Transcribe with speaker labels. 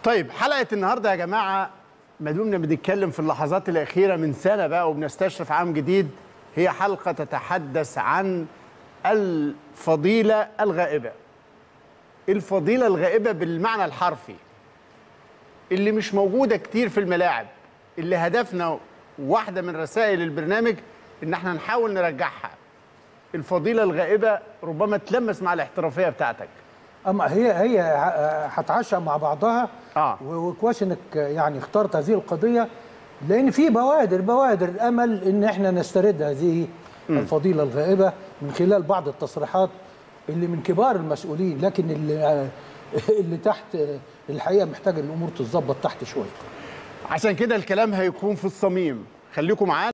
Speaker 1: طيب حلقه النهارده يا جماعه ما دمنا بنتكلم في اللحظات الاخيره من سنه بقى وبنستشرف عام جديد هي حلقه تتحدث عن الفضيله الغائبه الفضيله الغائبه بالمعنى الحرفي اللي مش موجوده كتير في الملاعب اللي هدفنا واحده من رسائل البرنامج ان احنا نحاول نرجعها الفضيله الغائبه ربما تلمس مع الاحترافيه بتاعتك
Speaker 2: اما هي هي ه- هتعشى مع بعضها
Speaker 1: آه.
Speaker 2: و- وكويس انك يعني اخترت هذه القضيه لان في بوادر بوادر الامل ان احنا نسترد هذه الفضيله الغائبه من خلال بعض التصريحات اللي من كبار المسؤولين لكن اللي اللي تحت الحقيقه محتاج الامور تتظبط تحت شويه
Speaker 1: عشان كده الكلام هيكون في الصميم خليكم معانا